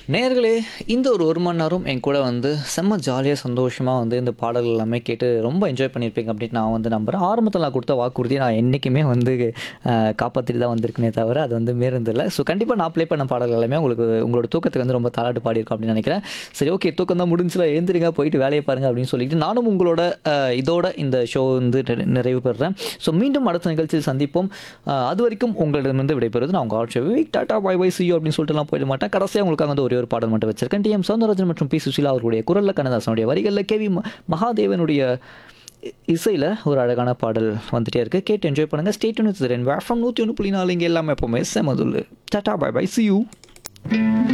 நேர்களே இந்த ஒரு ஒரு மணி நேரம் என் கூட வந்து செம்ம ஜாலியாக சந்தோஷமாக வந்து இந்த பாடல்கள் எல்லாமே கேட்டு ரொம்ப என்ஜாய் பண்ணியிருப்பீங்க அப்படின்னு நான் வந்து நம்புகிறேன் ஆரம்பத்தில் நான் கொடுத்த வாக்குறுதியை நான் என்றைக்குமே வந்து அஹ், காப்பாற்றிட்டு தான் வந்திருக்கேனே தவிர அது வந்து மீறதில்லை ஸோ கண்டிப்பாக நான் ப்ளே பண்ண பாடல்கள் எல்லாமே உங்களுக்கு உங்களோட தூக்கத்துக்கு வந்து ரொம்ப தாளாட்டு பாடியிருக்கோம் அப்படின்னு நினைக்கிறேன் சரி ஓகே தூக்கம் தான் முடிஞ்சுல எழுந்திரிங்க போயிட்டு வேலையை பாருங்க அப்படின்னு சொல்லிட்டு நானும் உங்களோட அஹ், இதோட இந்த ஷோ வந்து நிறை- நிறைவு பெறுறேன் ஸோ மீண்டும் அடுத்த நிகழ்ச்சியில் சந்திப்போம் அஹ், அது வரைக்கும் உங்களிடமிருந்து விடைபெறுவது நான் உங்கள் ஆட்சி டாட்டா பாய் பை சி அப்படின்னு சொல்லிட்டுலாம் போயிட மாட்டேன் கடைசியாக உங்களுக்காக வந்து ஒரே ஒரு பாடல் மட்டும் வச்சிருக்கேன் டி எம் சௌந்தரராஜன் மற்றும் பி சுஷீலா அவர்களுடைய குரல்ல கண்ணதாசனுடைய வரிகளில் கேவி ம- மகாதேவனுடைய இசையில் ஒரு அழகான பாடல் வந்துட்டே இருக்கு கேட்டு என்ஜாய் பண்ணுங்க ஸ்டேட் ஒன்று ஃப்ரம் நூற்றி ஒன்று புள்ளி நாலு இங்கே எல்லாமே எப்போவுமே செமதுல்லு டாட்டா பாய் பை சி யூ